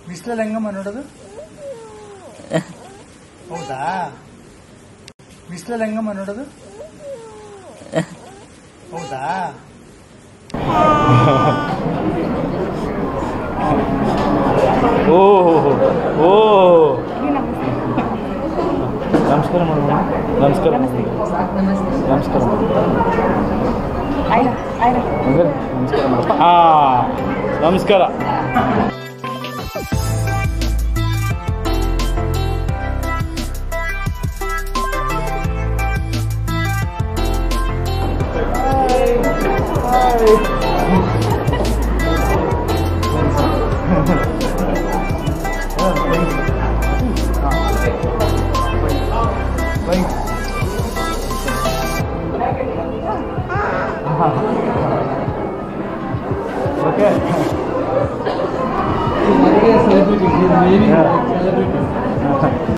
ಬಿಸಿಲಲ್ಲಿ ಹೆಂಗಮ್ಮ ನೋಡೋದು ಹೌದಾ ಬಿಸಿಲಲ್ಲಿ ಹೆಂಗಮ್ಮ ನೋಡೋದು ಹೌದಾ ಓ ಓ ನಮಸ್ಕಾರ ಮಾಡೋಣ ನಮಸ್ಕಾರ ನಮಸ್ಕಾರ ನಮಸ್ಕಾರ ಮೇಡಮ್ ಹಾಂ ನಮಸ್ಕಾರ okay celebrity. He's very celebrity.